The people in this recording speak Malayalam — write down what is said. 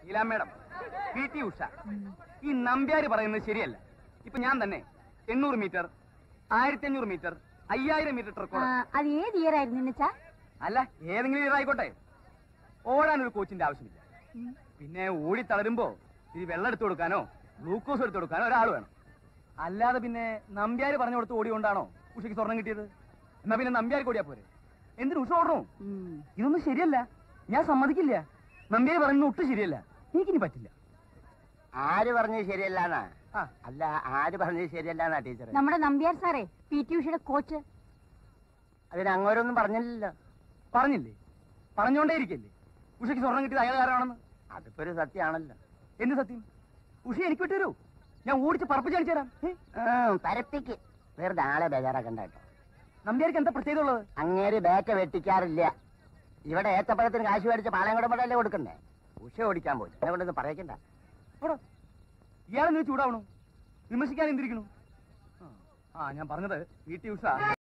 Leela madam P T Usha ഈ നമ്പ്യാര് പറയുന്നത് ശരിയല്ല ഇപ്പൊ ഞാൻ തന്നെ എണ്ണൂറ് മീറ്റർ ആയിരത്തി അഞ്ഞൂറ് മീറ്റർ അയ്യായിരം മീറ്റർ ആ, റെക്കോർഡ് അത് ഏത് ഇയർ ആയിരുന്നു എന്നുവെച്ചാ അല്ല ഏതെങ്കിലും ഇയർ ആയിക്കോട്ടെ ഓടാൻ ഒരു കോച്ചിന്റെ ആവശ്യമില്ല പിന്നെ ഓടി തളരുമ്പോ ഇത് വെള്ളം എടുത്തു കൊടുക്കാനോ ഗ്ലൂക്കോസ് എടുത്തു കൊടുക്കാനോ ഒരാൾ വേണം അല്ലാതെ പിന്നെ നമ്പ്യാര് പറഞ്ഞു കൊടുത്ത് ഓടി കൊണ്ടാണോ ഉഷയ്ക്ക് സ്വർണം കിട്ടിയത് എന്നാ പിന്നെ നമ്പ്യാർക്ക് ഓടിയാ പോരെ എന്തിനു ഉഷ ഓടണോ ഇതൊന്നും ശരിയല്ല ഞാൻ സമ്മതിക്കില്ല നമ്പ്യാര് പറയുന്നത് ഒട്ടും ശരിയല്ല എനിക്കിനി പറ്റില്ല ആര് പറഞ്ഞത് ശരിയല്ലാന്നാ ആ അല്ല ആര് പറഞ്ഞത് ശരിയല്ലാന്നാ ടീച്ചർ നമ്മുടെ നമ്പ്യാർ സാറേ പി ടി ഉഷയുടെ കോച്ച് അതിന് അങ്ങോരൊന്നും പറഞ്ഞില്ലല്ലോ പറഞ്ഞില്ലേ പറഞ്ഞോണ്ടേ ഇരിക്കല്ലേ ഉഷയ്ക്ക് സ്വർണം കിട്ടിയത് അയാൾ കാരണമാണെന്ന് അതിപ്പോ ഒരു സത്യമാണല്ലോ എന്ത് സത്യം ഉഷ എനിക്ക് വിട്ടുതരൂ ഞാൻ ഓടിച്ച് പറപ്പിച്ച് കാണിച്ചു തരാം ഏ? പരപ്പിക്ക് വെറുതെ ആളെ ബേജാറാക്കണ്ട കേട്ടോ നമ്പ്യാർക്ക് എന്താ പ്രത്യേകത ഉള്ളത് അങ്ങേര് ബാറ്റ് വെട്ടിക്കാറില്ല ഇവിടെ ഏത്തപ്പഴത്തിന് കാശ് മേടിച്ച് പാളയംകുടമ്പടല്ലേ കൊടുക്കണ്ടേ ഉഷ ഓടിക്കാൻ പോയി എന്നെ കൊണ്ടൊന്നും പറയക്കണ്ട പോടോ ഇയാളെ നീ ചൂടാവണു വിമർശിക്കാൻ എന്തിരിക്കണു ആ, ആ ഞാൻ പറഞ്ഞത് പി ടി ഉഷ